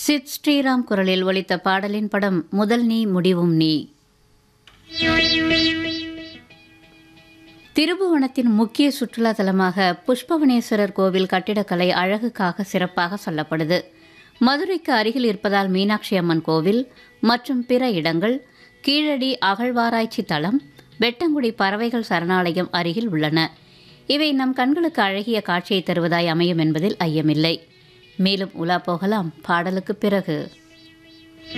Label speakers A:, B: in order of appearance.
A: சித் ஸ்ரீராம் குரலில் ஒலித்த பாடலின் படம் முதல் நீ முடிவும் நீ திருபுவனத்தின் முக்கிய சுற்றுலா தலமாக புஷ்பவனேஸ்வரர் கோவில் கட்டிடக்கலை அழகுக்காக சிறப்பாக சொல்லப்படுது மதுரைக்கு அருகில் இருப்பதால் மீனாட்சி அம்மன் கோவில் மற்றும் பிற இடங்கள் கீழடி அகழ்வாராய்ச்சி தளம் வெட்டங்குடி பறவைகள் சரணாலயம் அருகில் உள்ளன இவை நம் கண்களுக்கு அழகிய காட்சியை தருவதாய் அமையும் என்பதில் ஐயமில்லை மேலும் உலா போகலாம் பாடலுக்கு பிறகு